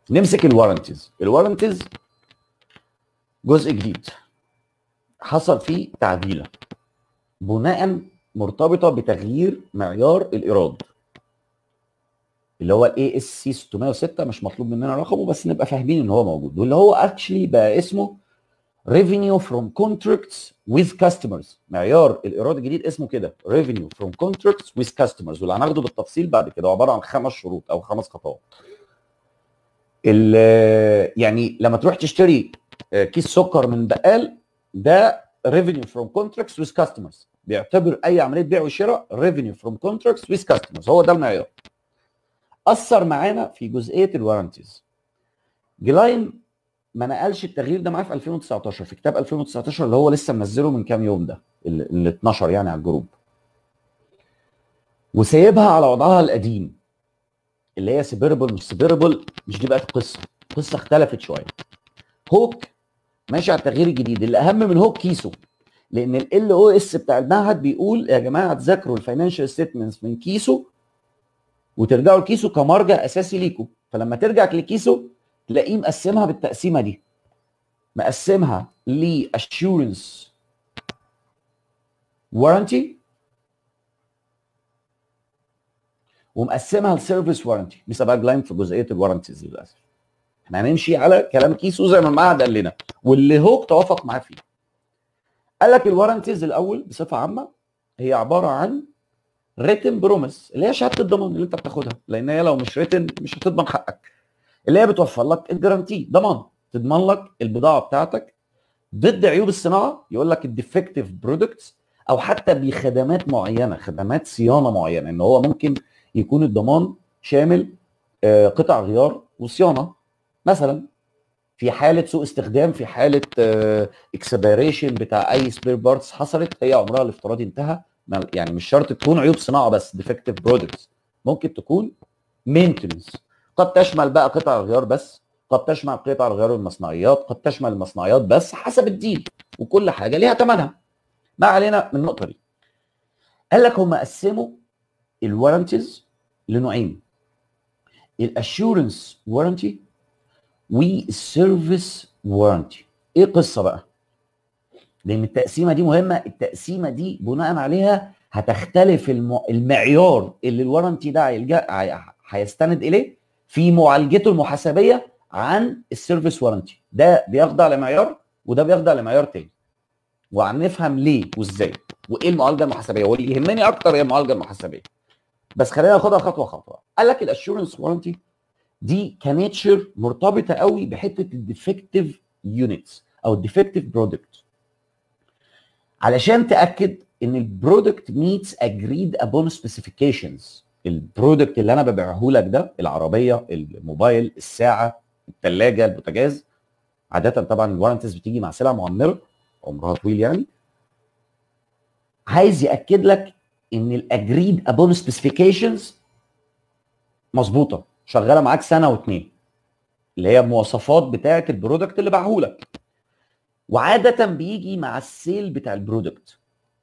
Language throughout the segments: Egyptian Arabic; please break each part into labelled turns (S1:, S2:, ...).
S1: نمسك الوارنتيز الوارنتيز جزء جديد حصل فيه تعديله بناء مرتبطه بتغيير معيار الايراد اللي هو الاي اس سي 606 مش مطلوب مننا رقمه بس نبقى فاهمين ان هو موجود واللي هو اكشلي بقى اسمه revenue from contracts with customers معيار الايراد الجديد اسمه كده revenue from contracts with customers واللي هناخده بالتفصيل بعد كده عباره عن خمس شروط او خمس خطوات يعني لما تروح تشتري كيس سكر من بقال ده revenue from contracts with customers بيعتبر اي عمليه بيع وشراء revenue from contracts with customers هو ده المعيار اثر معانا في جزئيه الوارنتيز جلاين ما نقلش التغيير ده معاه في 2019 في كتاب 2019 اللي هو لسه منزله من كام يوم ده اللي اتنشر يعني على الجروب وسايبها على وضعها القديم اللي هي سيبيربل مش سيبيربل مش دي بقت القصه القصه اختلفت شويه هوك ماشي على التغيير الجديد اللي اهم من هوك كيسو لان ال او اس بتاع المعهد بيقول يا جماعه تذاكروا الفاينانشال ستيتمنتس من كيسو وترجعوا لكيسو كمرجع اساسي ليكم فلما ترجع لكيسو تلاقيه مقسمها بالتقسيمه دي مقسمها لاشورنس وارنتي ومقسمها لسيرفيس وارنتي لسه بقى جلاين في جزئيه الوارنتيز للاسف احنا هنمشي على كلام كيسو زي ما المعهد قال لنا واللي هوك توافق معاه فيه قال لك الوارنتيز الاول بصفه عامه هي عباره عن ريتن بروميس اللي هي شهاده الضمان اللي انت بتاخدها لان هي لو مش ريتن مش هتضمن حقك اللي هي بتوفر لك الجرانتي ضمان تضمن لك البضاعه بتاعتك ضد عيوب الصناعه يقول لك الديفكتيف برودكتس او حتى بخدمات معينه خدمات صيانه معينه ان هو ممكن يكون الضمان شامل قطع غيار وصيانه مثلا في حاله سوء استخدام في حاله اكسبيريشن بتاع اي سبير بارتس حصلت هي عمرها الافتراضي انتهى يعني مش شرط تكون عيوب صناعه بس ديفكتيف برودكتس ممكن تكون مينتنس قد تشمل بقى قطع الغيار بس قد تشمل قطع الغيار والمصنعيات قد تشمل المصنعيات بس حسب الديل وكل حاجه ليها ثمنها ما علينا من النقطه دي قال لك هم قسموا الوارنتيز لنوعين الاشورنس وارنتي والسيرفيس وارنتي ايه القصه بقى لان التقسيمه دي مهمه التقسيمه دي بناء عليها هتختلف المعيار اللي الوارنتي ده هيلجا هيستند اليه في معالجته المحاسبيه عن السيرفيس وارنتي ده بيخضع لمعيار وده بيخضع لمعيار تاني وهنفهم ليه وازاي وايه المعالجه المحاسبيه واللي يهمني اكتر هي المعالجه المحاسبيه بس خلينا ناخدها خطوه خطوه قال لك الاشورنس وارنتي دي كنيتشر مرتبطه قوي بحته الديفكتيف يونتس او الديفكتيف برودكت علشان تاكد ان البرودكت ميتس اجريد ابون سبيسيفيكيشنز البرودكت اللي انا ببيعه لك ده العربيه الموبايل الساعه الثلاجه البوتاجاز عاده طبعا الوارنتيز بتيجي مع سلع معمره عمرها طويل يعني عايز ياكد لك ان الاجريد ابون سبيسيفيكيشنز مظبوطه شغاله معاك سنه واتنين اللي هي المواصفات بتاعه البرودكت اللي باعه لك وعاده بيجي مع السيل بتاع البرودكت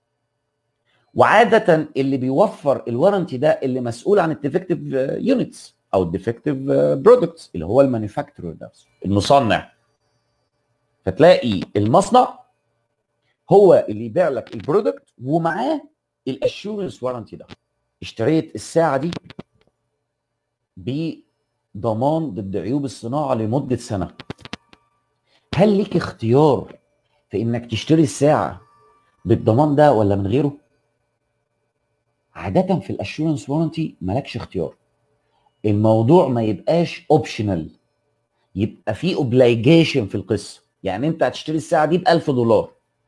S1: وعاده اللي بيوفر الورنتي ده اللي مسؤول عن الديفكتيف يونتس او الديفكتيف برودكتس اللي هو المانيفاكتورر نفسه المصنع فتلاقي المصنع هو اللي يبيع لك البرودكت ومعاه الاشورنس وارنتي ده اشتريت الساعه دي بضمان ضد عيوب الصناعه لمده سنه هل ليك اختيار في انك تشتري الساعه بالضمان ده ولا من غيره عاده في الاشورنس وارنتي مالكش اختيار الموضوع ما يبقاش اوبشنال يبقى في اوبليجيشن في القصه يعني انت هتشتري الساعه دي ب 1000 دولار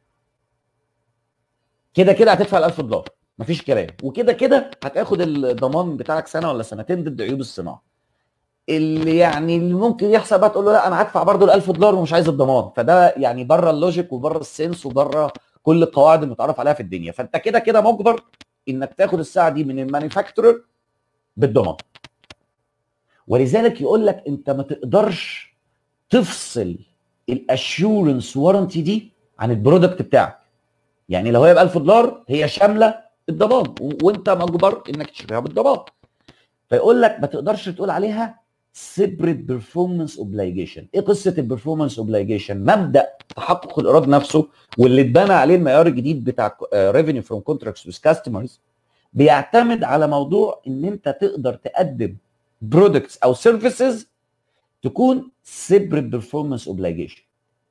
S1: كده كده هتدفع ال 1000 دولار مفيش كلام وكده كده هتاخد الضمان بتاعك سنه ولا سنتين ضد عيوب الصناعه اللي يعني اللي ممكن يحصل بقى تقول له لا انا هدفع برضه ال 1000 دولار ومش عايز الضمان فده يعني بره اللوجيك وبره السنس وبره كل القواعد المتعارف عليها في الدنيا فانت كده كده مجبر انك تاخد الساعه دي من المانيفاكتورر بالضمان ولذلك يقول لك انت ما تقدرش تفصل الاشورنس وارنتي دي عن البرودكت بتاعك يعني لو هي ب 1000 دولار هي شامله الضمان وانت مجبر انك تشتريها بالضمان فيقول لك ما تقدرش تقول عليها سيبريت بيرفورمانس اوبليجيشن ايه قصه البرفورمانس اوبليجيشن مبدا تحقق الايراد نفسه واللي اتبنى عليه المعيار الجديد بتاع ريفينيو فروم كونتراكتس وذ كاستمرز بيعتمد على موضوع ان انت تقدر تقدم برودكتس او سيرفيسز تكون سيبريت بيرفورمانس اوبليجيشن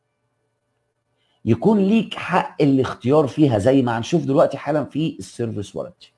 S1: يكون ليك حق الاختيار فيها زي ما هنشوف دلوقتي حالا في السيرفيس وارنتي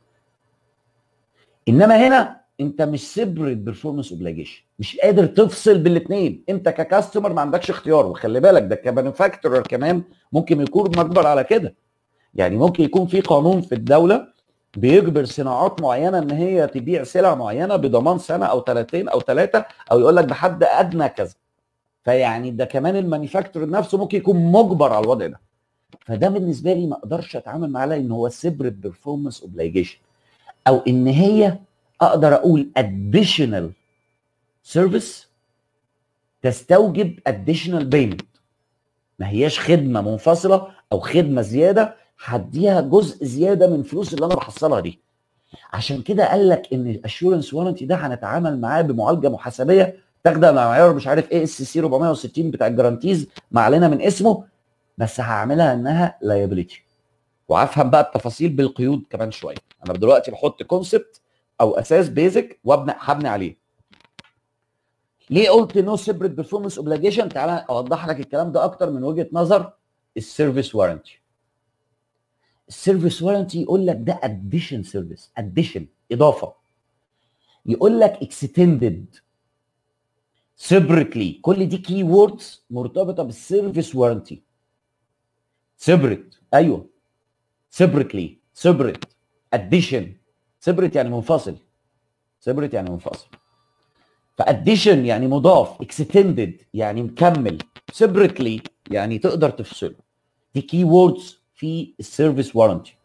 S1: انما هنا انت مش سيبريت بيرفورمانس اوبليجيشن مش قادر تفصل بالاثنين انت ككاستمر ما عندكش اختيار وخلي بالك ده كمانيفاكتورر كمان ممكن يكون مجبر على كده يعني ممكن يكون في قانون في الدوله بيجبر صناعات معينه ان هي تبيع سلع معينه بضمان سنه او ثلاثين او ثلاثه او يقول لك بحد ادنى كذا فيعني ده كمان المانيفاكتور نفسه ممكن يكون مجبر على الوضع ده فده بالنسبه لي ما اقدرش اتعامل معاه ان هو سيبريت بيرفورمانس اوبليجيشن او ان هي اقدر اقول additional service تستوجب additional payment ما هياش خدمه منفصله او خدمه زياده هديها جزء زياده من فلوس اللي انا بحصلها دي عشان كده قال لك ان الاشورنس وارنتي ده هنتعامل معاه بمعالجه محاسبيه تاخدها مع معيار مش عارف ايه اس سي 460 بتاع الجرانتيز ما علينا من اسمه بس هعملها انها لايبيليتي وهفهم بقى التفاصيل بالقيود كمان شويه انا دلوقتي بحط كونسبت او اساس بيزك وابني هبني عليه ليه قلت نو سيبريت بيرفورمانس اوبليجيشن تعالى اوضح لك الكلام ده اكتر من وجهه نظر السيرفيس وارنتي السيرفيس وارنتي يقول لك ده اديشن سيرفيس اديشن اضافه يقول لك اكستندد سيبريتلي كل دي كي ووردز مرتبطه بالسيرفيس وارنتي سيبريت ايوه سيبريتلي سيبريت اديشن سيبريت يعني منفصل سيبريت يعني منفصل فاديشن يعني مضاف اكستندد يعني مكمل سيبريتلي يعني تقدر تفصله دي كي ووردز في السيرفيس وارنتي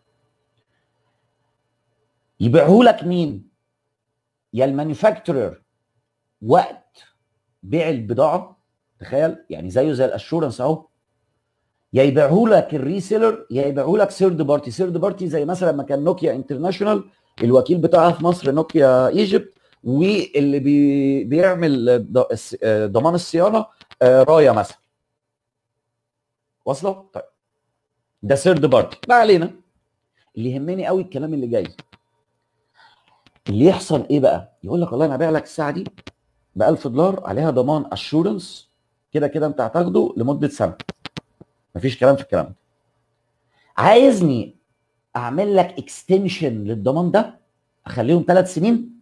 S1: يبيعه لك مين يا المانيفاكتورر وقت بيع البضاعه تخيل يعني زيه زي الاشورنس اهو يا يبيعه لك الريسيلر يا يبيعه لك سيرد بارتي سيرد بارتي زي مثلا ما كان نوكيا انترناشونال الوكيل بتاعها في مصر نوكيا ايجيبت واللي بي بيعمل ضمان الصيانه رايا مثلا واصله؟ طيب ده سيرد بارتي ما علينا اللي يهمني قوي الكلام اللي جاي اللي يحصل ايه بقى؟ يقول لك والله انا هبيع لك الساعه دي ب 1000 دولار عليها ضمان اشورنس كده كده انت هتاخده لمده سنه مفيش كلام في الكلام ده عايزني اعمل لك اكستنشن للضمان ده اخليهم ثلاث سنين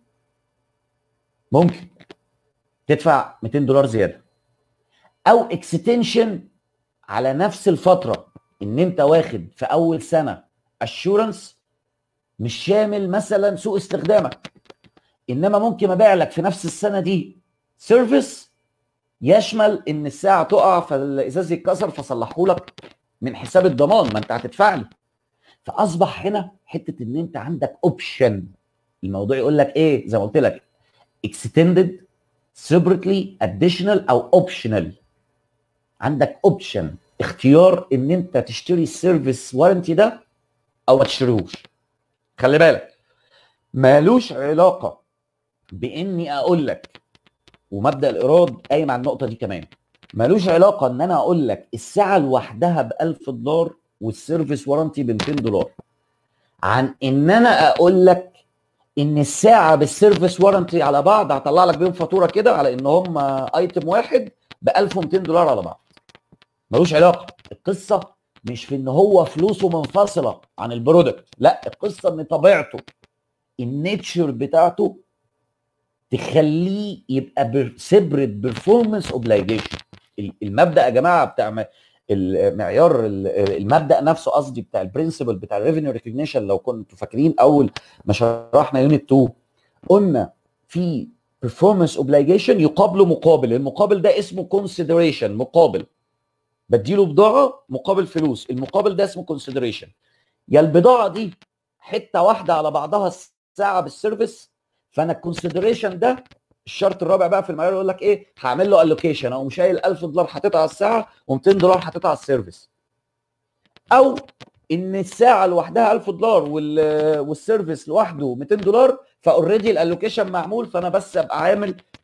S1: ممكن تدفع 200 دولار زياده او اكستنشن على نفس الفتره ان انت واخد في اول سنه اشورنس مش شامل مثلا سوء استخدامك انما ممكن ابيع لك في نفس السنه دي سيرفيس يشمل ان الساعه تقع فالازاز يتكسر فصلحه لك من حساب الضمان ما انت هتدفع لي فاصبح هنا حته ان انت عندك اوبشن الموضوع يقول لك ايه زي ما قلت لك اكستندد separately additional او اوبشنال عندك اوبشن اختيار ان انت تشتري السيرفيس وارنتي ده او ما تشتريهوش خلي بالك مالوش علاقه باني اقول لك ومبدا الايراد قايم على النقطه دي كمان مالوش علاقه ان انا اقول لك الساعه لوحدها ب 1000 دولار والسيرفيس وارنتي ب 200 دولار عن ان انا اقول لك ان الساعه بالسيرفيس وارنتي على بعض هطلع لك بيهم فاتوره كده على ان هم ايتم واحد ب 1200 دولار على بعض ملوش علاقه القصه مش في ان هو فلوسه منفصله عن البرودكت لا القصه ان طبيعته النيتشر بتاعته تخليه يبقى سيبريت بيرفورمانس اوبليجيشن المبدا يا جماعه بتاع المعيار المبدا نفسه قصدي بتاع البرنسبل بتاع الريفينيو ريكوجنيشن لو كنتوا فاكرين اول ما شرحنا يونت 2 قلنا في performance اوبليجيشن يقابله مقابل المقابل ده اسمه كونسيدريشن مقابل بديله بضاعه مقابل فلوس المقابل ده اسمه كونسيدريشن يا البضاعه دي حته واحده على بعضها ساعه بالسيرفيس فانا الكونسيدريشن ده الشرط الرابع بقى في المعيار يقول لك ايه هعمل له الوكيشن او شايل 1000 دولار حاططها على الساعه و200 دولار حاططها على السيرفيس او ان الساعه لوحدها 1000 دولار والسيرفيس لوحده 200 دولار فاوريدي الالوكيشن معمول فانا بس ابقى عامل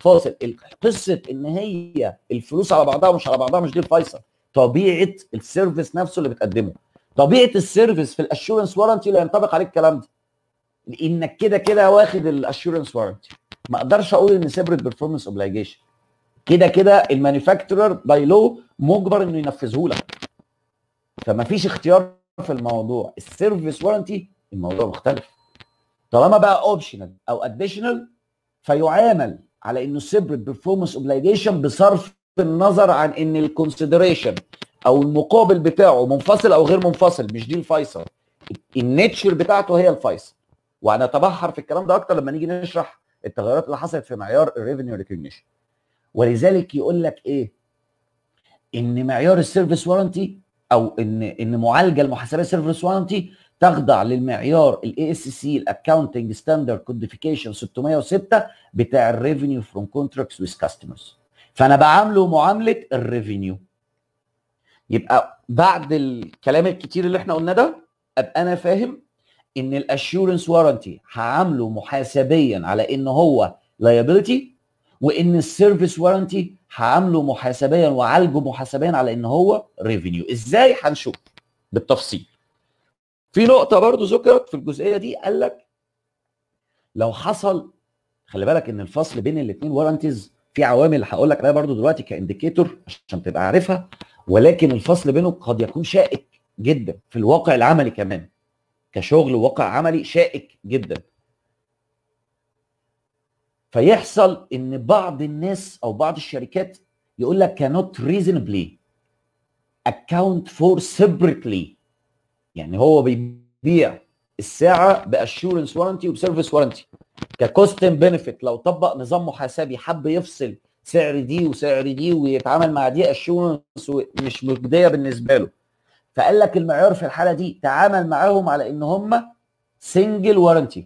S1: فاصل قصه ان هي الفلوس على بعضها ومش على بعضها مش دي الفيصل طبيعه السيرفيس نفسه اللي بتقدمه طبيعه السيرفيس في الاشورنس وارنتي لا ينطبق عليه الكلام ده لانك كده كده واخد الاشورنس وارنتي ما اقدرش اقول ان سيبريت بيرفورمانس اوبليجيشن كده كده المانيفاكتورر باي لو مجبر انه ينفذه لك فما فيش اختيار في الموضوع السيرفيس وارنتي الموضوع مختلف طالما بقى اوبشنال او اديشنال فيعامل على انه سيبريت بيرفورمانس اوبليجيشن بصرف النظر عن ان الكونسيدريشن او المقابل بتاعه منفصل او غير منفصل مش دي الفيصل النيتشر بتاعته هي الفيصل وهنتبحر في الكلام ده اكتر لما نيجي نشرح التغيرات اللي حصلت في معيار الريفينيو ريكوجنيشن ولذلك يقول لك ايه ان معيار السيرفيس وارنتي او ان ان معالجه المحاسبيه سيرفيس وارنتي تخضع للمعيار الاي اس سي الاكونتنج ستاندرد كوديفيكيشن 606 بتاع الريفينيو فروم كونتراكتس ويز كاستمرز فانا بعامله معامله الريفينيو يبقى بعد الكلام الكتير اللي احنا قلناه ده ابقى انا فاهم ان الاشورنس وارنتي هعامله محاسبيا على ان هو لايبيلتي وان السيرفيس وارنتي هعامله محاسبيا وعالجه محاسبيا على ان هو ريفينيو ازاي هنشوف بالتفصيل في نقطه برضو ذكرت في الجزئيه دي قال لك لو حصل خلي بالك ان الفصل بين الاثنين وارنتيز في عوامل هقول لك عليها برضو دلوقتي كانديكيتور عشان تبقى عارفها ولكن الفصل بينهم قد يكون شائك جدا في الواقع العملي كمان كشغل واقع عملي شائك جدا فيحصل ان بعض الناس او بعض الشركات يقول لك cannot reasonably account for separately يعني هو بيبيع الساعه باشورنس وارنتي وبسيرفيس وارنتي ككوست بنفيت لو طبق نظام محاسبي حب يفصل سعر دي وسعر دي ويتعامل مع دي اشورنس مش مجديه بالنسبه له فقال لك المعيار في الحاله دي تعامل معاهم على ان هم سنجل وارنتي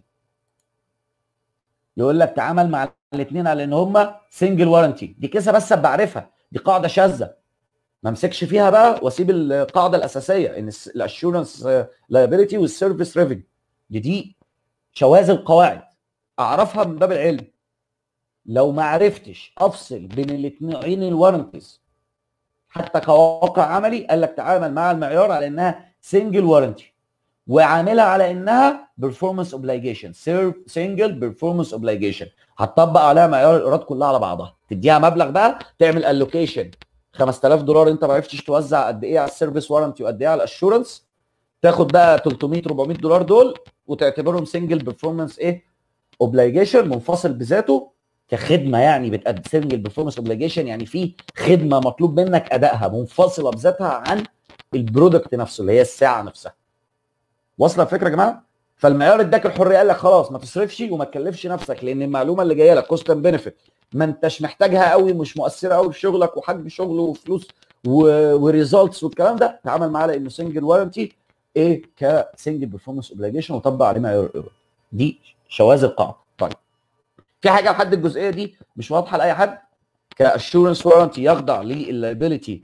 S1: يقول لك تعامل مع الاثنين على ان هم سنجل وارنتي دي كيسه بس بعرفها دي قاعده شاذه ما امسكش فيها بقى واسيب القاعده الاساسيه ان الاشورنس لايبيليتي والسيرفيس ريفينيو دي دي شواذ القواعد اعرفها من باب العلم لو ما عرفتش افصل بين الاثنين الوارنتيز حتى كواقع عملي قال لك تعامل مع المعيار على انها سنجل وارنتي وعاملها على انها بيرفورمانس اوبليجيشن سنجل بيرفورمانس اوبليجيشن هتطبق عليها معيار الايراد كلها على بعضها تديها مبلغ بقى تعمل الوكيشن 5000 دولار انت ما عرفتش توزع قد ايه على السيرفيس وارنتي وقد ايه على الاشورنس تاخد بقى 300 400 دولار دول وتعتبرهم سنجل بيرفورمانس ايه اوبليجيشن منفصل بذاته كخدمه يعني بتقدم سنجل بيرفورمانس اوبليجيشن يعني في خدمه مطلوب منك ادائها منفصله بذاتها عن البرودكت نفسه اللي هي الساعه نفسها واصله الفكره يا جماعه فالمعيار اداك الحريه قال لك خلاص ما تصرفش وما تكلفش نفسك لان المعلومه اللي جايه لك كوست اند بنفيت ما انتش محتاجها قوي مش مؤثره قوي في شغلك وحجم شغل وفلوس وريزلتس والكلام ده تعامل معاه لانه سنجل وارنتي ايه كسنجل بيرفورمانس اوبليجيشن وطبق عليه معيار الايرور دي شواذ القاعده طيب في حاجه لحد الجزئيه دي مش واضحه لاي حد كاشورنس وارنتي يخضع لللايبيليتي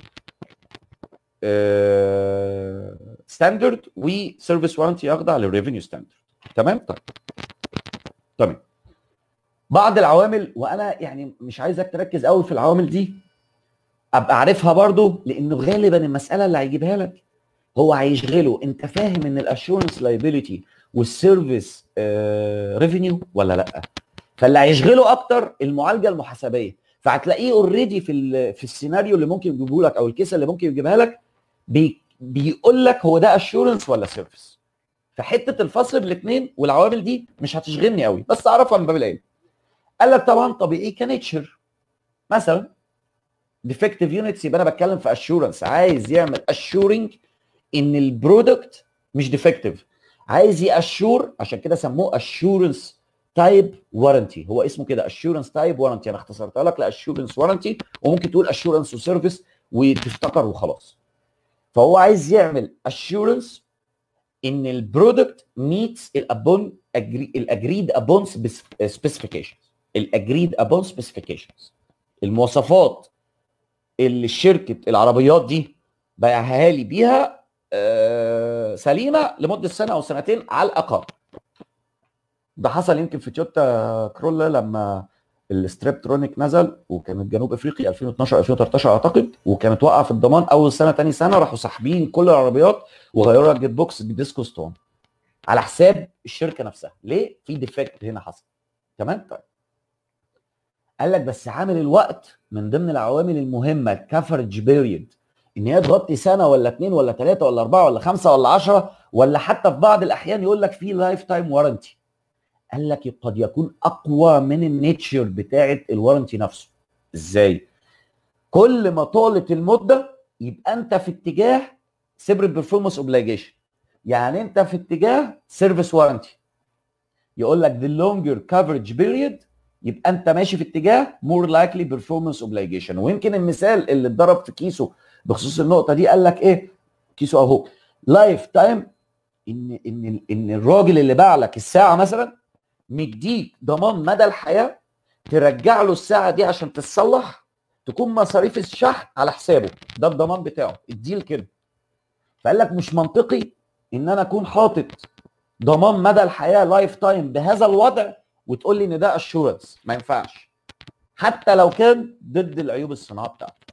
S1: ستاندرد وسيرفيس وارنتي يخضع للريفينيو ستاندرد تمام طيب تمام بعض العوامل وانا يعني مش عايزك تركز قوي في العوامل دي ابقى عارفها برضو لانه غالبا المساله اللي هيجيبها لك هو هيشغله انت فاهم ان الاشورنس لايبيليتي والسيرفيس ريفينيو ولا لا فاللي هيشغله اكتر المعالجه المحاسبيه فهتلاقيه اوريدي في في السيناريو اللي ممكن يجيبه لك او الكيسه اللي ممكن يجيبها لك بي بيقول لك هو ده اشورنس ولا سيرفيس فحته الفصل بالاثنين والعوامل دي مش هتشغلني قوي بس اعرفها من باب العلم قال لك طبعا طبيعي كنيتشر مثلا ديفكتيف يونتس يبقى انا بتكلم في اشورنس عايز يعمل اشورنج ان البرودكت مش ديفكتيف عايز ياشور عشان كده سموه اشورنس تايب وارنتي هو اسمه كده اشورنس تايب وارنتي انا اختصرتها لك لاشورنس وارنتي وممكن تقول اشورنس وسيرفيس وتفتكر وخلاص فهو عايز يعمل اشورنس ان البرودكت ميتس الابون الاجريد ابون سبيسيفيكيشنز الاجريد ابون سبيسيفيكيشنز المواصفات اللي شركه العربيات دي بايعها لي بيها آه سليمه لمده سنه او سنتين على الاقل ده حصل يمكن في تويوتا كرولا لما الستريبترونيك نزل وكانت جنوب افريقيا 2012 2013 اعتقد وكانت واقعه في الضمان اول سنه تاني سنه راحوا ساحبين كل العربيات وغيروا الجيت بوكس بديسكو ستون على حساب الشركه نفسها ليه في ديفكت هنا حصل تمام طيب قال لك بس عامل الوقت من ضمن العوامل المهمه الكفرج بيريد ان هي تغطي سنه ولا اثنين ولا ثلاثه ولا اربعه ولا خمسه ولا عشرة ولا حتى في بعض الاحيان يقول لك في لايف تايم وارنتي قال لك قد يكون اقوى من النيتشر بتاعه الوارنتي نفسه ازاي كل ما طالت المده يبقى انت في اتجاه سيبريت بيرفورمانس اوبليجيشن يعني انت في اتجاه سيرفيس وارنتي يقول لك the longer coverage period يبقى انت ماشي في اتجاه more likely performance obligation ويمكن المثال اللي اتضرب في كيسو بخصوص النقطه دي قال لك ايه كيسو اهو لايف تايم ان ان ان الراجل اللي باع لك الساعه مثلا مديك ضمان مدى الحياه ترجع له الساعه دي عشان تتصلح تكون مصاريف الشحن على حسابه ده الضمان بتاعه الديل كده فقال لك مش منطقي ان انا اكون حاطط ضمان مدى الحياه لايف تايم بهذا الوضع وتقول لي ان ده اشورنس ما ينفعش حتى لو كان ضد العيوب الصناعه بتاعته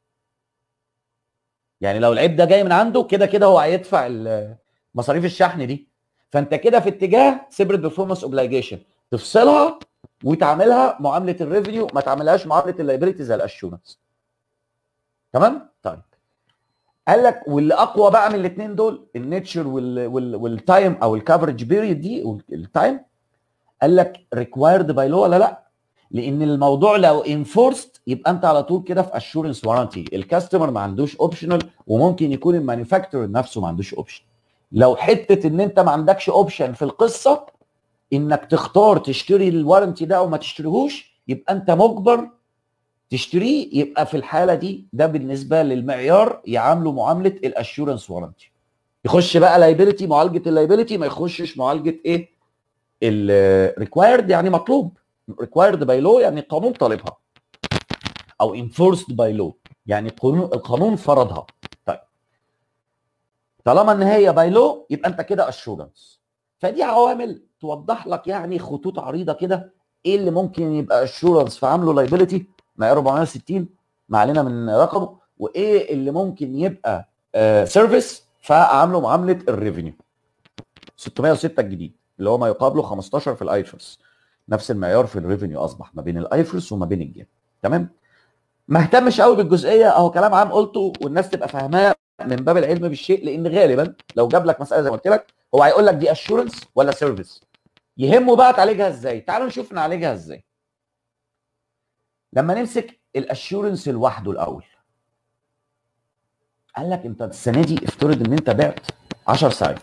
S1: يعني لو العيب ده جاي من عنده كده كده هو هيدفع مصاريف الشحن دي فانت كده في اتجاه سيبريت بيرفورمانس اوبليجيشن تفصلها وتعملها معامله الريفينيو ما تعملهاش معامله اللايبيلتي زي الاشورنس تمام طيب قال لك واللي اقوى بقى من الاثنين دول النيتشر والتايم او الكفرج بيريد دي التايم قال لك ريكوايرد باي لو ولا لا لان الموضوع لو انفورست يبقى انت على طول كده في اشورنس وارانتي الكاستمر ما عندوش اوبشنال وممكن يكون المانيفاكتشر نفسه ما عندوش اوبشن لو حته ان انت ما عندكش اوبشن في القصه انك تختار تشتري الوارنتي ده او ما تشتريهوش يبقى انت مجبر تشتريه يبقى في الحاله دي ده بالنسبه للمعيار يعامله معامله الاشورنس وارنتي يخش بقى لايبيلتي معالجه اللايبيلتي ما يخشش معالجه ايه الريكوايرد يعني مطلوب ريكوايرد باي لو يعني القانون طالبها او انفورسد باي لو يعني القانون فرضها طيب طالما ان هي باي لو يبقى انت كده اشورنس فدي عوامل توضح لك يعني خطوط عريضه كده ايه اللي ممكن يبقى اشورنس فعامله لايبيلتي معيار 460 ما علينا من رقمه وايه اللي ممكن يبقى سيرفيس آه فعامله معامله الريفينيو 606 الجديد اللي هو ما يقابله 15 في الايفرس نفس المعيار في الريفينيو اصبح ما بين الايفرس وما بين الجيم تمام ما اهتمش قوي بالجزئيه اهو كلام عام قلته والناس تبقى فاهماه من باب العلم بالشيء لان غالبا لو جاب لك مساله زي ما قلت لك هو هيقول لك دي اشورنس ولا سيرفيس يهمه بقى تعالجها ازاي تعالوا نشوف نعالجها ازاي لما نمسك الاشورنس لوحده الاول قال لك انت السنه دي افترض ان انت بعت 10 ساعات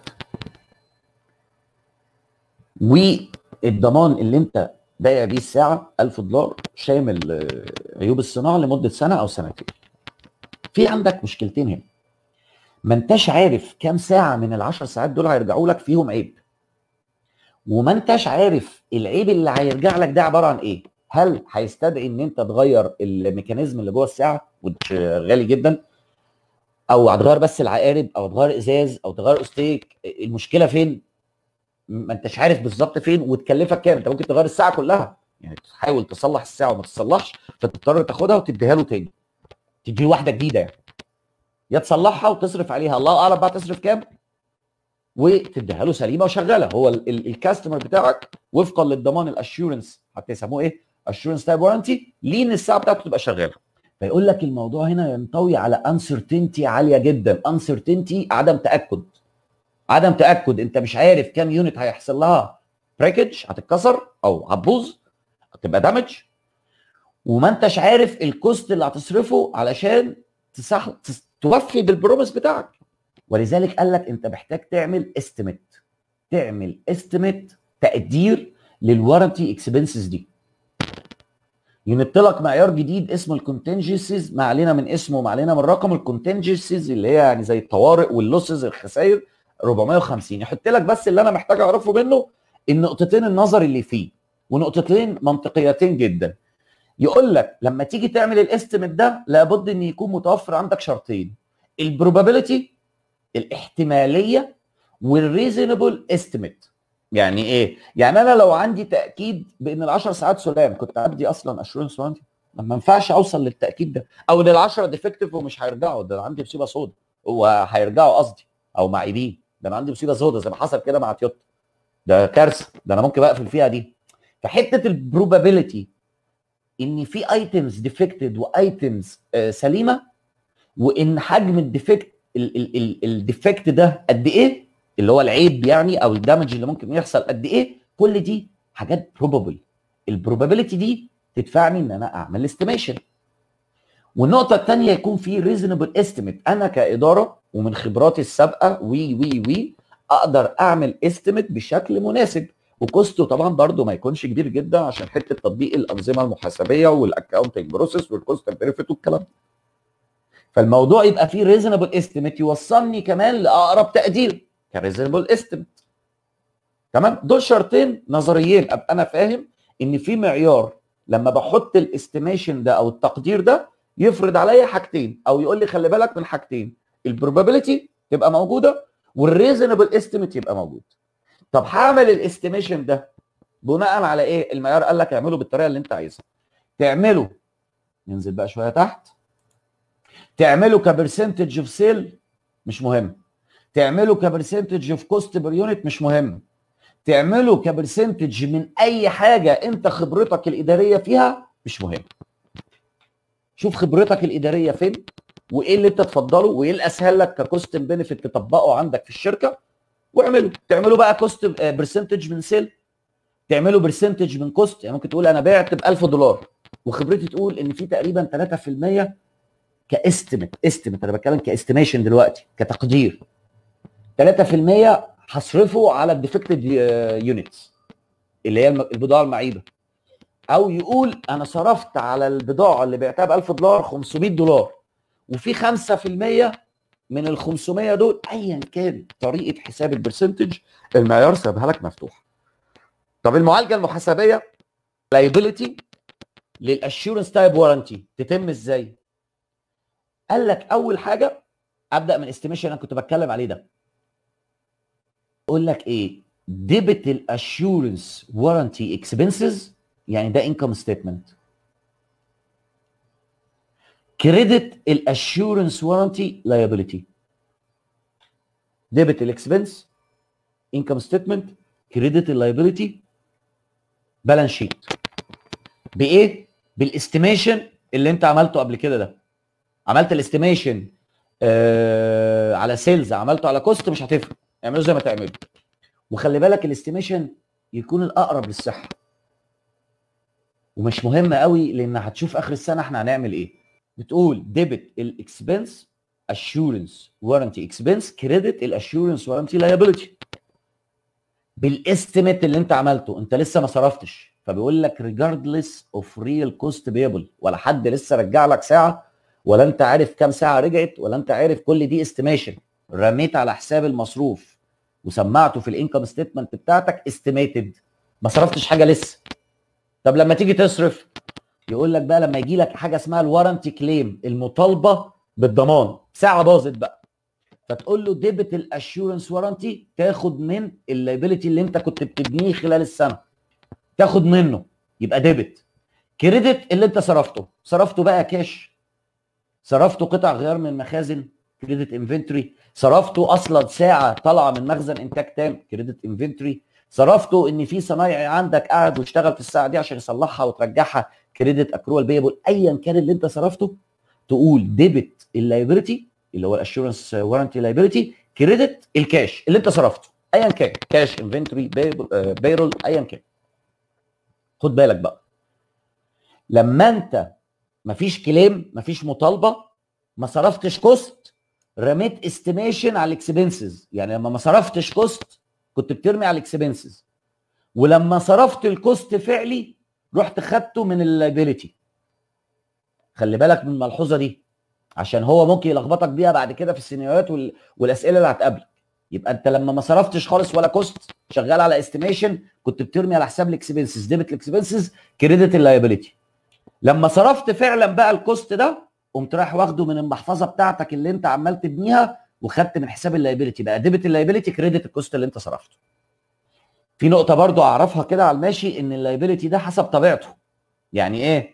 S1: والضمان اللي انت بايع بيه الساعه 1000 دولار شامل عيوب الصناعه لمده سنه او سنتين في عندك مشكلتين هنا ما انتش عارف كام ساعه من العشر ساعات دول هيرجعوا لك فيهم عيب وما انتش عارف العيب اللي هيرجع لك ده عباره عن ايه هل هيستدعي ان انت تغير الميكانيزم اللي جوه الساعه وده غالي جدا او هتغير بس العقارب او تغير ازاز او تغير استيك المشكله فين ما انتش عارف بالظبط فين وتكلفك كام انت ممكن تغير الساعه كلها يعني تحاول تصلح الساعه وما تصلحش فتضطر تاخدها وتديها له تاني تدي له واحده جديده يعني يا تصلحها وتصرف عليها الله اعلم بقى تصرف كام وتديها له سليمه وشغاله هو الكاستمر بتاعك وفقا للضمان الاشورنس حتى يسموه ايه اشورنس تايب وارنتي ليه ان الساعه بتاعته تبقى شغاله فيقول لك الموضوع هنا ينطوي على انسرتينتي عاليه جدا انسرتينتي عدم تاكد عدم تاكد انت مش عارف كام يونت هيحصل لها بريكج هتتكسر او هتبوظ هتبقى دامج وما انتش عارف الكوست اللي هتصرفه علشان تسح... توفي بالبروميس بتاعك ولذلك قال لك انت محتاج تعمل استيميت تعمل استيميت تقدير للورنتي اكسبنسز دي ينط لك معيار جديد اسمه الكونتنجنسيز ما علينا من اسمه ما علينا من رقم الكونتنجنسيز اللي هي يعني زي الطوارئ واللوسز الخسائر 450 يحط لك بس اللي انا محتاج اعرفه منه النقطتين النظر اللي فيه ونقطتين منطقيتين جدا يقول لك لما تيجي تعمل الاستيميت ده لابد ان يكون متوفر عندك شرطين البروبابيلتي الاحتماليه والريزونبل استيميت يعني ايه يعني انا لو عندي تاكيد بان ال10 ساعات سلام كنت ادي اصلا اشورنس وارنتي ما ينفعش اوصل للتاكيد ده او ان ال10 ديفكتيف ومش هيرجعوا ده انا عندي مصيبه سودا هو هيرجعوا قصدي او معيبين ده انا عندي مصيبه سودا زي ما حصل كده مع تويوتا ده كارثه ده انا ممكن بقفل فيها دي فحته البروبابيلتي ان في ايتمز ديفكتد وايتمز سليمه وان حجم الديفكت الديفكت ده قد ايه اللي هو العيب يعني او الدمج اللي ممكن يحصل قد ايه كل دي حاجات بروبابل البروبابيلتي دي تدفعني ان انا اعمل استيميشن والنقطه الثانيه يكون في ريزونبل استيميت انا كاداره ومن خبراتي السابقه وي وي وي اقدر اعمل استيميت بشكل مناسب وكوسته طبعا برده ما يكونش كبير جدا عشان حته تطبيق الانظمه المحاسبيه والاكونتنج بروسيس والكوست بنفيت والكلام ده فالموضوع يبقى فيه ريزونبل استيميت يوصلني كمان لاقرب تقدير كريزونبل استيميت تمام دول شرطين نظريين ابقى انا فاهم ان في معيار لما بحط الاستيميشن ده او التقدير ده يفرض عليا حاجتين او يقول لي خلي بالك من حاجتين البروبابيلتي تبقى موجوده والريزونبل استيميت يبقى موجود طب هعمل الاستيميشن ده بناء على ايه المعيار قال لك اعمله بالطريقه اللي انت عايزها تعمله ننزل بقى شويه تحت تعمله كبرسنتج اوف سيل مش مهم تعمله كبرسنتج اوف كوست بير يونت مش مهم تعمله كبرسنتج من اي حاجه انت خبرتك الاداريه فيها مش مهم شوف خبرتك الاداريه فين وايه اللي انت تفضله وايه الاسهل لك ككوست بنفيت تطبقه عندك في الشركه واعمله تعمله بقى كوست برسنتج من سيل تعمله برسنتج من كوست يعني ممكن تقول انا بعت ب 1000 دولار وخبرتي تقول ان في تقريبا 3% كاستيميت استيميت انا بتكلم كاستيميشن دلوقتي كتقدير 3% هصرفه على الديفكتد يونتس اللي هي البضاعه المعيبه او يقول انا صرفت على البضاعه اللي بعتها ب 1000 دولار 500 دولار وفي 5% من ال 500 دول ايا كان طريقه حساب البرسنتج المعيار سابها لك مفتوح طب المعالجه المحاسبيه liability للاشورنس تايب وارنتي تتم ازاي قال لك اول حاجه ابدا من استيميشن انا كنت بتكلم عليه ده اقول لك ايه ديبت الاشورنس وارنتي اكسبنسز يعني ده انكم ستيتمنت كريدت الاشورنس وارنتي لايبيليتي ديبت الاكسبنس انكم ستيتمنت كريدت اللايبيليتي بالانس شيت بايه بالاستيميشن اللي انت عملته قبل كده ده عملت الاستيميشن آه على سيلز عملته على كوست مش هتفرق اعمله زي ما تعمله وخلي بالك الاستيميشن يكون الاقرب للصحه ومش مهم قوي لان هتشوف اخر السنه احنا هنعمل ايه بتقول ديبت الاكسبنس اشورنس وارنتي اكسبنس كريدت الاشورنس وارنتي لايبيلتي بالاستيميت اللي انت عملته انت لسه ما صرفتش فبيقول لك ريجاردلس اوف ريل كوست بيبل ولا حد لسه رجع لك ساعه ولا انت عارف كام ساعه رجعت ولا انت عارف كل دي استيميشن رميت على حساب المصروف وسمعته في الانكم ستيتمنت بتاعتك استيميتد ما صرفتش حاجه لسه طب لما تيجي تصرف يقول لك بقى لما يجي لك حاجه اسمها الوارنتي كليم المطالبه بالضمان ساعه باظت بقى فتقول له ديبت الاشورنس وارنتي تاخد من اللايبيلتي اللي انت كنت بتبنيه خلال السنه تاخد منه يبقى ديبت كريدت اللي انت صرفته صرفته بقى كاش صرفته قطع غيار من مخازن كريدت انفنتوري صرفته اصلا ساعه طالعه من مخزن انتاج تام كريدت انفنتوري صرفته ان في صنايعي عندك قاعد واشتغل في الساعه دي عشان يصلحها وترجعها كريدت اكروال بيبل ايا كان اللي انت صرفته تقول ديبت اللايبيلتي اللي هو الاشورنس وارنتي لايبيلتي كريدت الكاش اللي انت صرفته ايا كان كاش انفنتوري بيرول ايا كان خد بالك بقى لما انت مفيش كليم مفيش مطالبه ما صرفتش كوست رميت استيميشن على الاكسبنسز يعني لما ما صرفتش كوست كنت بترمي على الاكسبنسز ولما صرفت الكوست فعلي رحت خدته من اللايبيليتي خلي بالك من الملحوظه دي عشان هو ممكن يلخبطك بيها بعد كده في السيناريوهات وال... والاسئله اللي هتقابلك يبقى انت لما ما صرفتش خالص ولا كوست شغال على استيميشن كنت بترمي على حساب الاكسبنسز ديبت الاكسبنسز كريدت اللايبيليتي لما صرفت فعلا بقى الكوست ده قمت رايح واخده من المحفظه بتاعتك اللي انت عمال تبنيها وخدت من حساب اللايبيليتي بقى ديبت اللايبيليتي كريدت الكوست اللي انت صرفته في نقطه برضو اعرفها كده على الماشي ان اللايبيليتي ده حسب طبيعته يعني ايه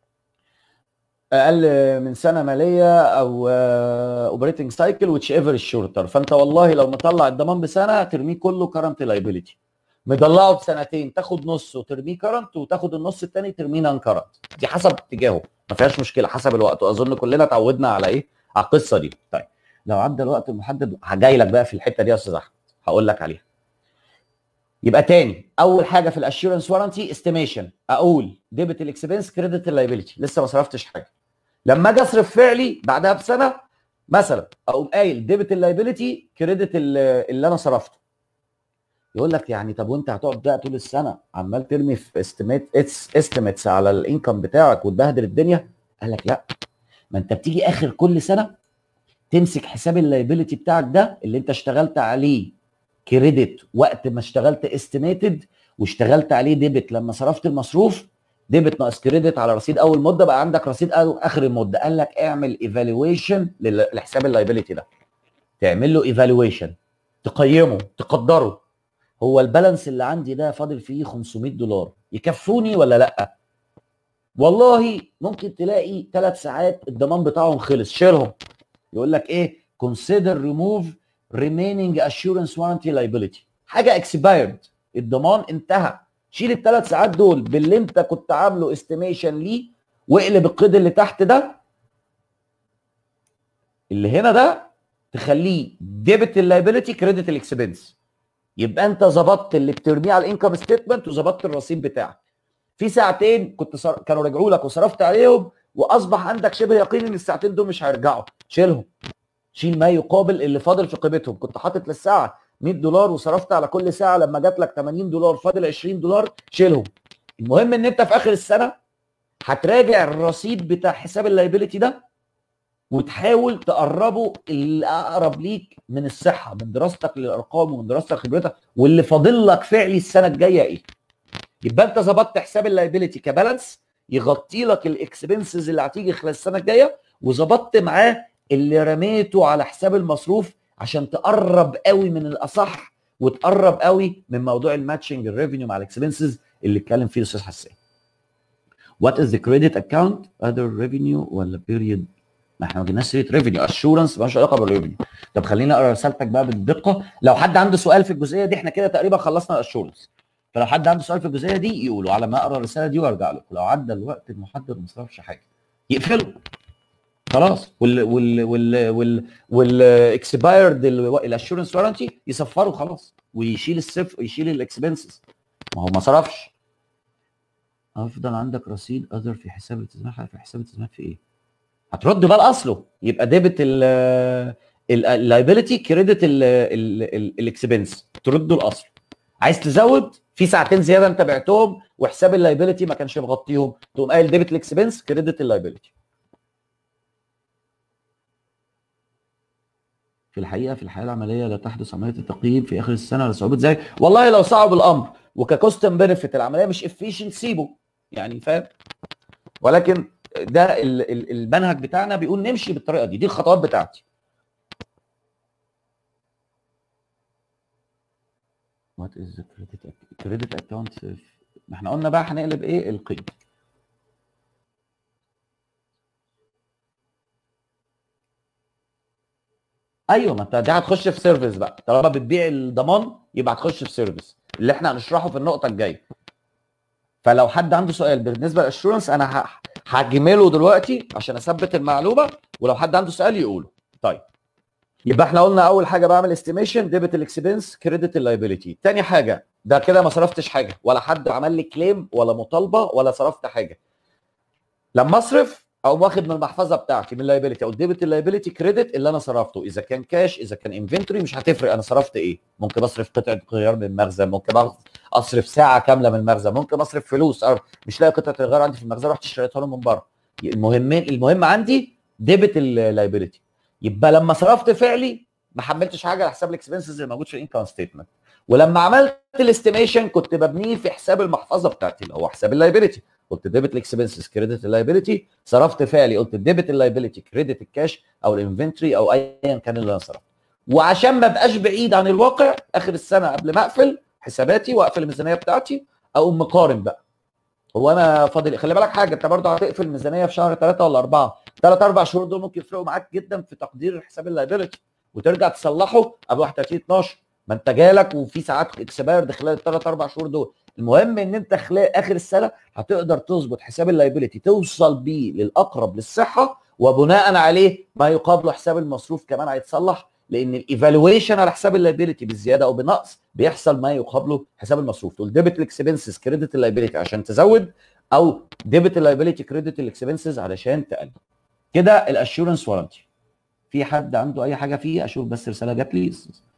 S1: اقل من سنه ماليه او اوبريتنج سايكل وتش ايفر الشورتر فانت والله لو مطلع الضمان بسنه ترميه كله كرنت لايبيليتي مطلعه بسنتين تاخد نص وترميه كرنت وتاخد النص الثاني ترميه نان كرنت دي حسب اتجاهه ما فيهاش مشكله حسب الوقت واظن كلنا اتعودنا على ايه على القصه دي طيب لو عدى الوقت المحدد هجاي لك بقى في الحته دي يا استاذ احمد هقول لك عليها يبقى تاني اول حاجه في الاشيورنس وارنتي استيميشن اقول ديبت الاكسبنس كريدت اللايبيلتي لسه ما صرفتش حاجه لما اجي اصرف فعلي بعدها بسنه مثلا اقوم قايل ديبت اللايبيلتي كريدت اللي انا صرفته يقول لك يعني طب وانت هتقعد بقى طول السنه عمال ترمي في استيميت استيميتس على الانكم بتاعك وتبهدل الدنيا قال لك لا ما انت بتيجي اخر كل سنه تمسك حساب اللايبيلتي بتاعك ده اللي انت اشتغلت عليه كريدت وقت ما اشتغلت استيميتد واشتغلت عليه ديبت لما صرفت المصروف ديبت ناقص كريدت على رصيد اول مده بقى عندك رصيد اخر المده قال لك اعمل ايفالويشن لحساب اللايبيلتي ده تعمل له ايفالويشن تقيمه تقدره هو البالانس اللي عندي ده فاضل فيه 500 دولار يكفوني ولا لا والله ممكن تلاقي ثلاث ساعات الضمان بتاعهم خلص شيلهم يقول لك ايه consider remove remaining assurance warranty liability حاجه expired الضمان انتهى شيل الثلاث ساعات دول باللي انت كنت عامله استيميشن ليه واقلب القيد اللي تحت ده اللي هنا ده تخليه ديبت اللايبيلتي كريدت الاكسبنس يبقى انت ظبطت اللي بترميه على الانكم ستيتمنت وظبطت الرصيد بتاعك في ساعتين كنت صر... كانوا رجعوا لك وصرفت عليهم واصبح عندك شبه يقين ان الساعتين دول مش هيرجعوا شيلهم شيل ما يقابل اللي فاضل في قيمتهم كنت حاطط للساعه 100 دولار وصرفت على كل ساعه لما جات لك 80 دولار فاضل 20 دولار شيلهم المهم ان انت في اخر السنه هتراجع الرصيد بتاع حساب اللايبيلتي ده وتحاول تقربه اللي اقرب ليك من الصحه من دراستك للارقام ومن دراستك لخبرتك واللي فاضل لك فعلي السنه الجايه ايه يبقى انت ظبطت حساب اللايبيلتي كبالانس يغطي لك الاكسبنسز اللي هتيجي خلال السنه الجايه وظبطت معاه اللي رميته على حساب المصروف عشان تقرب قوي من الاصح وتقرب قوي من موضوع الماتشنج الريفينيو مع الاكسبنسز اللي اتكلم فيه الاستاذ حسين. وات از ذا كريدت اكونت اذر ريفينيو ولا بيريد ما احنا ما جبناش سيره ريفينيو اشورنس مالهاش علاقه بالريفينيو طب خليني اقرا رسالتك بقى بالدقه لو حد عنده سؤال في الجزئيه دي احنا كده تقريبا خلصنا الاشورنس فلو حد عنده سؤال في الجزئيه دي يقوله على ما اقرا الرساله دي وارجع لكم لو عدى الوقت المحدد وما صرفش حاجه يقفله خلاص وال وال وال وال والاكسبايرد الاشورنس وارنتي يصفره خلاص ويشيل الصفر يشيل الاكسبنسز ما هو ما صرفش افضل عندك رصيد اذر في حساب الالتزامات في حساب الالتزامات في ايه؟ هترد بقى لاصله يبقى ديبت اللايبيلتي كريدت الاكسبنس ترده لاصله عايز تزود في ساعتين زياده انت بعتهم وحساب اللايبيلتي ما كانش مغطيهم تقوم قايل ديبت الاكسبنس كريدت اللايبيلتي في الحقيقه في الحياه العمليه لا تحدث عمليه التقييم في اخر السنه لصعوبه ذلك والله لو صعب الامر وككوستم بنفيت العمليه مش افيشنت سيبه يعني فاهم ولكن ده المنهج بتاعنا بيقول نمشي بالطريقه دي دي الخطوات بتاعتي وات از كريدت كريدت اكونت ما احنا قلنا بقى هنقلب ايه القيد ايوه ما انت دي هتخش في سيرفيس بقى طالما بتبيع الضمان يبقى هتخش في سيرفيس اللي احنا هنشرحه في النقطه الجايه فلو حد عنده سؤال بالنسبه للاشورنس انا هجمله دلوقتي عشان اثبت المعلومه ولو حد عنده سؤال يقوله طيب يبقى احنا قلنا اول حاجه بعمل استيميشن ديبت الاكسبنس كريدت اللايبيليتي تاني حاجه ده كده ما صرفتش حاجه ولا حد عمل لي كليم ولا مطالبه ولا صرفت حاجه لما اصرف او واخد من المحفظه بتاعتي من اللايبيلتي او ديبت اللايبيلتي كريدت اللي انا صرفته اذا كان كاش اذا كان انفنتوري مش هتفرق انا صرفت ايه ممكن اصرف قطعه غيار من المخزن ممكن اصرف ساعه كامله من المخزن ممكن اصرف فلوس مش لاقي قطعه الغيار عندي في المخزن رحت اشتريتها لهم من بره المهم المهم عندي ديبت اللايبيلتي يبقى لما صرفت فعلي ما حملتش حاجه على حساب الاكسبنسز اللي موجود في الانكم ستيتمنت ولما عملت الاستيميشن كنت ببنيه في حساب المحفظه بتاعتي اللي هو حساب اللايبيلتي قلت ديبت الاكسبنسز كريدت اللايبيلتي صرفت فعلي قلت ديبت اللايبيلتي كريدت الكاش او الانفنتوري او ايا كان اللي انا صرفته وعشان ما ابقاش بعيد عن الواقع اخر السنه قبل ما اقفل حساباتي واقفل الميزانيه بتاعتي اقوم مقارن بقى هو انا فاضل خلي بالك حاجه انت برضه هتقفل الميزانيه في شهر ثلاثه ولا اربعه ثلاث اربع شهور دول ممكن يفرقوا معاك جدا في تقدير حساب اللايبيلتي وترجع تصلحه قبل 31 12 ما انت جالك وفي ساعات اكسبايرد خلال الثلاث اربع شهور دول المهم ان انت خلال اخر السنه هتقدر تظبط حساب اللايبيلتي توصل بيه للاقرب للصحه وبناء عليه ما يقابله حساب المصروف كمان هيتصلح لان الايفالويشن على حساب اللايبيلتي بالزياده او بنقص بيحصل ما يقابله حساب المصروف تقول ديبت الاكسبنسز كريدت اللايبيلتي عشان تزود او ديبت اللايبيلتي كريدت الاكسبنسز علشان تقلل كده الاشورنس وارنتي في حد عنده اي حاجه فيه اشوف بس رساله جات لي